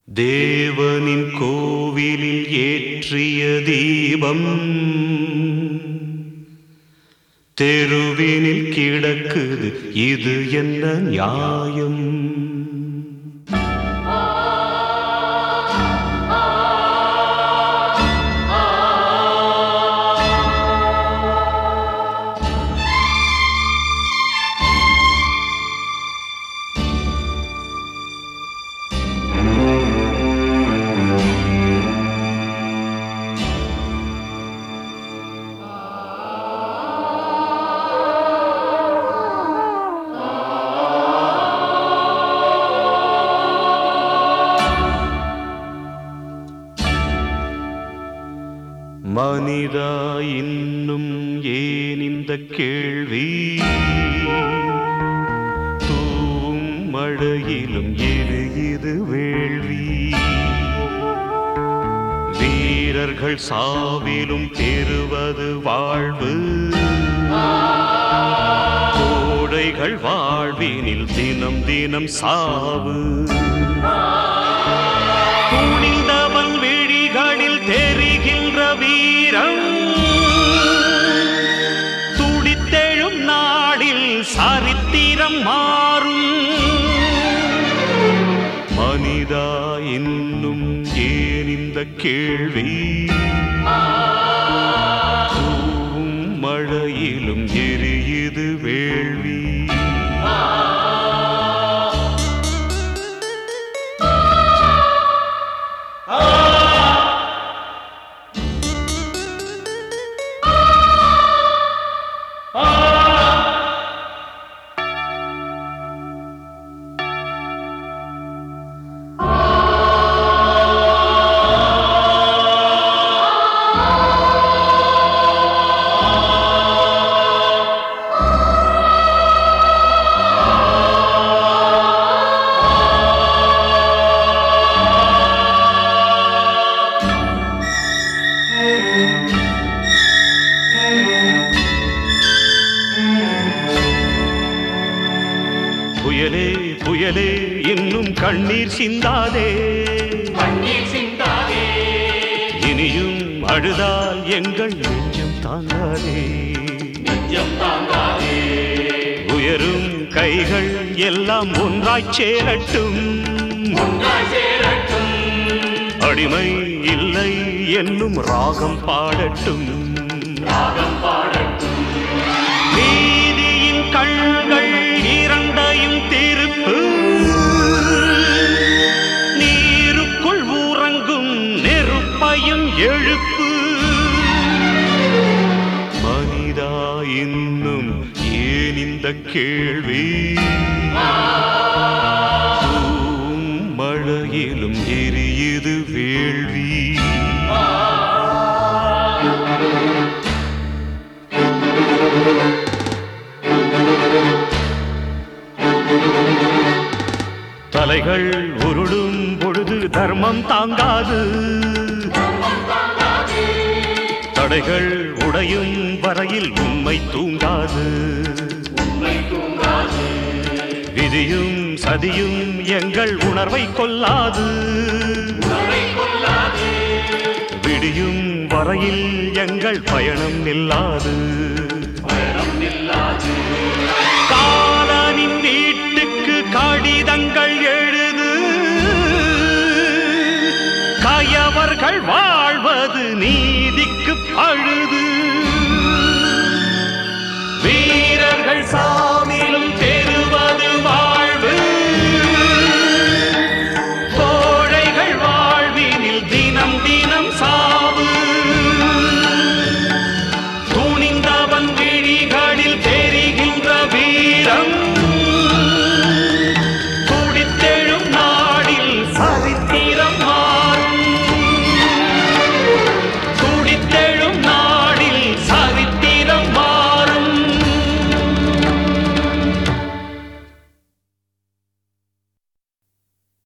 தேவனின் கோவிலில் ஏற்றிய தீபம் தெருவினில் கிடக்குது இது என்ன நியாயம் மனிதா இன்னும் ஏன் இந்த கேள்வி தூவும் மழையிலும் எது இது வேள்வி வீரர்கள் சாவிலும் பெறுவது வாழ்வு கோடைகள் வாழ்வினில் தினம் தினம் சாவு துணிந்தவன் விழிகளில் தெரிகின்ற வீரம் துடித்தெழும் நாளில் சரித்திரம் மாறும் மனிதா இன்னும் ஏன் இந்த கேள்வி தூவும் மழையிலும் எரியுது வேள்வி புயலே புயலே இன்னும் கண்ணீர் சிந்தாதே இனியும் அழுதால் எங்கள் நெஞ்சம் தாங்காதே உயரும் கைகள் எல்லாம் ஒன்றாய் சேரட்டும் அடிமை இல்லை என்னும் ராகம் பாடட்டும் நீதியின் கண்கள் இரண்டையும் திருப்பு நீருக்குள் ஊறங்கும் நெருப்பையும் எழுப்பு மனிதா இன்னும் ஏன் இந்த கேள்வி தூவும் மழையிலும் எரியுது வேள்வி தலைகள் உருளும் பொழுது தர்மம் தாங்காது தடைகள் உடையும் வரையில் உண்மை தூங்காது விதியும் சதியும் எங்கள் உணர்வை கொல்லாது விடியும் வரையில் எங்கள் பயணம் நில்லாது காலனின் வீட்டுக்கு கடிதங்கள் எழுது கயவர்கள் வாழ்வது நீதிக்கு பழுது வீரர்கள் சா